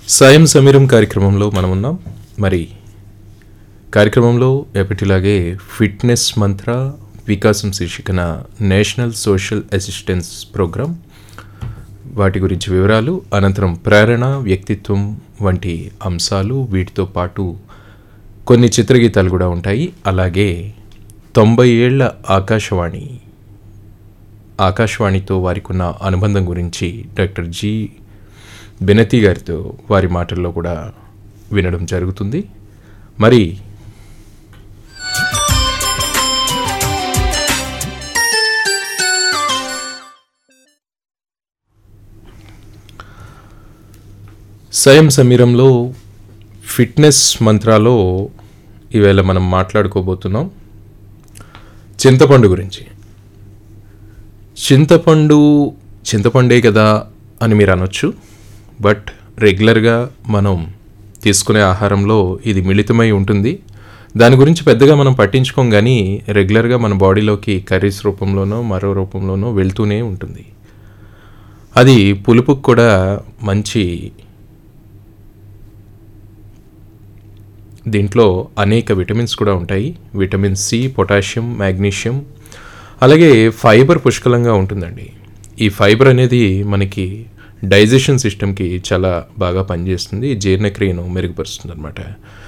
సాయం సమీరం కార్యక్రమంలో మనం ఉన్నాం మరి కార్యక్రమంలో ఎప్పటిలాగే ఫిట్నెస్ మంత్ర వికాసం శీర్షికన నేషనల్ సోషల్ అసిస్టెన్స్ ప్రోగ్రాం వాటి గురించి వివరాలు అనంతరం ప్రేరణ వ్యక్తిత్వం వంటి అంశాలు వీటితో పాటు కొన్ని చిత్రగీతాలు కూడా ఉంటాయి అలాగే తొంభై ఏళ్ల ఆకాశవాణి ఆకాశవాణితో వారికి ఉన్న అనుబంధం గురించి డాక్టర్ జి బెనతి గారితో వారి మాటల్లో కూడా వినడం జరుగుతుంది మరి స్వయం సమీరంలో ఫిట్నెస్ మంత్రాలో ఈవేళ మనం మాట్లాడుకోబోతున్నాం చింతపండు గురించి చింతపండు చింతపండే కదా అని మీరు అనొచ్చు బట్ రెగ్యులర్గా మనం తీసుకునే ఆహారంలో ఇది మిళితమై ఉంటుంది దాని గురించి పెద్దగా మనం పట్టించుకోం కానీ రెగ్యులర్గా మన బాడీలోకి కర్రీస్ రూపంలోనో మరో రూపంలోనో వెళ్తూనే ఉంటుంది అది పులుపుకు కూడా మంచి దీంట్లో అనేక విటమిన్స్ కూడా ఉంటాయి విటమిన్ సి పొటాషియం మ్యాగ్నీషియం అలాగే ఫైబర్ పుష్కలంగా ఉంటుందండి ఈ ఫైబర్ అనేది మనకి డైజెషన్ సిస్టమ్కి చాలా బాగా పనిచేస్తుంది జీర్ణక్రియను మెరుగుపరుస్తుంది అనమాట